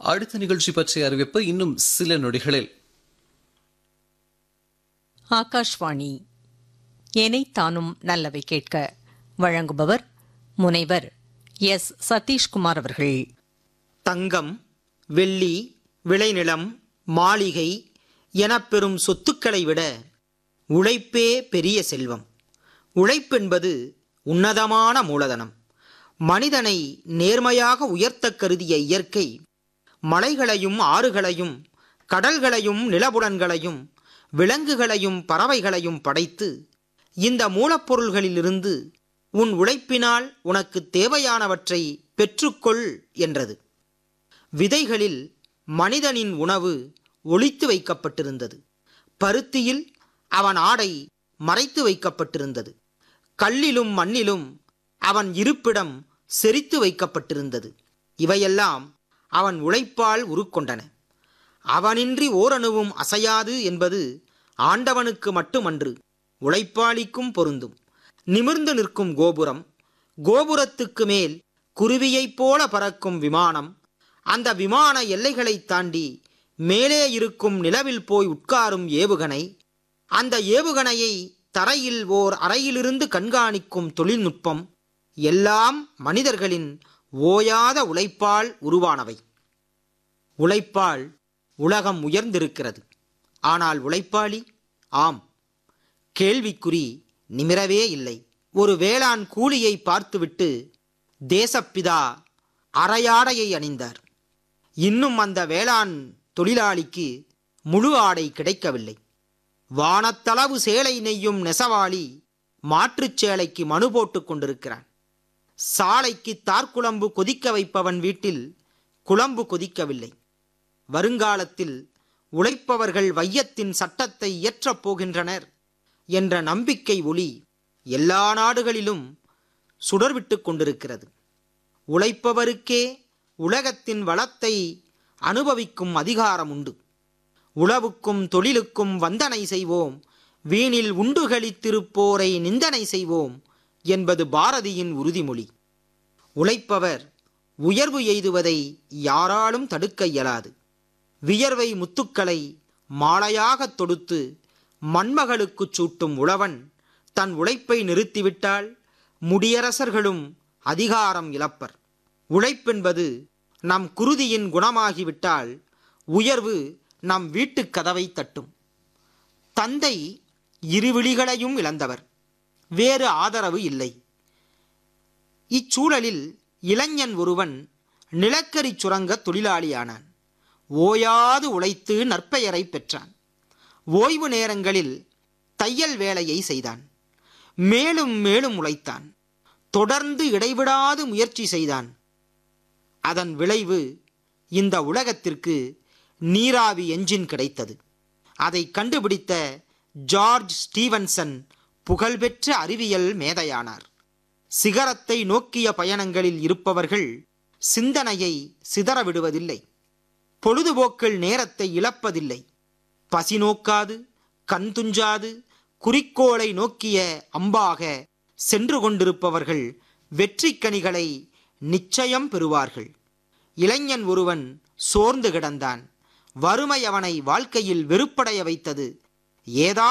அடுத்த நிகழ்ச்சி பற்றிய அறிவிப்பு இன்னும் சில நொடிகளில் ஆகாஷ்வாணி எனைத்தானும் நல்லவை கேட்க வழங்குபவர் முனைவர் எஸ் சதீஷ்குமார் அவர்கள் தங்கம் வெள்ளி விளைநிலம் மாளிகை எனப் பெறும் சொத்துக்களை விட உழைப்பே பெரிய செல்வம் உழைப்பென்பது உன்னதமான மூலதனம் மனிதனை நேர்மையாக உயர்த்தக் கருதிய இயற்கை மலைகளையும் ஆறுகளையும் கடல்களையும் நிலபுலன்களையும் விலங்குகளையும் பறவைகளையும் படைத்து இந்த மூலப்பொருள்களிலிருந்து உன் உழைப்பினால் உனக்கு தேவையானவற்றை பெற்றுக்கொள் என்றது விதைகளில் மனிதனின் உணவு ஒளித்து வைக்கப்பட்டிருந்தது பருத்தியில் அவன் ஆடை மறைத்து வைக்கப்பட்டிருந்தது கல்லிலும் மண்ணிலும் அவன் இருப்பிடம் செறித்து வைக்கப்பட்டிருந்தது இவையெல்லாம் அவன் உழைப்பால் உருக்கொண்டன அவனின்றி ஓரணுவும் அசையாது என்பது ஆண்டவனுக்கு மட்டுமன்று உழைப்பாளிக்கும் பொருந்தும் நிமிர்ந்து நிற்கும் கோபுரம் கோபுரத்துக்கு மேல் குருவியைப் போல பறக்கும் விமானம் அந்த விமான எல்லைகளைத் தாண்டி மேலே இருக்கும் நிலவில் போய் உட்காரும் ஏவுகணை அந்த ஏவுகணையை தரையில் ஓர் அறையிலிருந்து கண்காணிக்கும் தொழில்நுட்பம் எல்லாம் மனிதர்களின் ஓயாத உழைப்பால் உருவானவை உழைப்பால் உலகம் உயர்ந்திருக்கிறது ஆனால் உழைப்பாளி ஆம் கேள்விக்குறி நிமிரவே இல்லை ஒரு வேளாண் கூலியை பார்த்துவிட்டு தேசப்பிதா அரையாடையை அணிந்தார் இன்னும் அந்த வேளாண் தொழிலாளிக்கு முழு ஆடை கிடைக்கவில்லை வானத்தளவு சேலை நெய்யும் நெசவாளி மாற்றுச் சேலைக்கு மனு போட்டுக் கொண்டிருக்கிறான் சாலைக்கு தார்குழம்பு கொதிக்க வைப்பவன் வீட்டில் குழம்பு கொதிக்கவில்லை வருங்காலத்தில் உழைப்பவர்கள் வையத்தின் சட்டத்தை இயற்றப் போகின்றனர் என்ற நம்பிக்கை ஒளி எல்லா நாடுகளிலும் சுடர்விட்டுக் கொண்டிருக்கிறது உழைப்பவருக்கே உலகத்தின் வளத்தை அனுபவிக்கும் அதிகாரம் உண்டு உழவுக்கும் தொழிலுக்கும் வந்தனை செய்வோம் வீணில் உண்டுகளித்திருப்போரை நிந்தனை செய்வோம் என்பது பாரதியின் உறுதிமொழி உழைப்பவர் உயர்வு எய்துவதை யாராலும் தடுக்க இயலாது வியர்வை முத்துக்களை மாலையாகத் தொடுத்து மண்மகளுக்குச் சூட்டும் உழவன் தன் உழைப்பை நிறுத்திவிட்டால் முடியரசர்களும் அதிகாரம் இழப்பர் உழைப்பென்பது நம் குருதியின் குணமாகிவிட்டால் உயர்வு நம் வீட்டுக் கதவை தட்டும் தந்தை இருவிழிகளையும் இழந்தவர் வேறு ஆதரவு இல்லை இச்சூழலில் இளைஞன் ஒருவன் நிலக்கரி சுரங்க தொழிலாளியானான் ஓயாது உழைத்து நற்பெயரை பெற்றான் ஓய்வு நேரங்களில் தையல் வேலையை செய்தான் மேலும் மேலும் உழைத்தான் தொடர்ந்து இடைவிடாது முயற்சி செய்தான் அதன் விளைவு இந்த உலகத்திற்கு நீராவி என்ஜின் கிடைத்தது அதை கண்டுபிடித்த ஜார்ஜ் ஸ்டீவன்சன் புகழ்பெற்ற அறிவியல் மேதையானார் சிகரத்தை நோக்கிய பயணங்களில் இருப்பவர்கள் சிந்தனையை சிதற விடுவதில்லை பொழுதுபோக்கில் நேரத்தை இழப்பதில்லை பசி நோக்காது கண் துஞ்சாது குறிக்கோளை நோக்கிய அம்பாக சென்று கொண்டிருப்பவர்கள் வெற்றிக் கனிகளை நிச்சயம் பெறுவார்கள் இளைஞன் ஒருவன் சோர்ந்து கிடந்தான் வறுமை அவனை வாழ்க்கையில் வெறுப்படைய வைத்தது ஏதா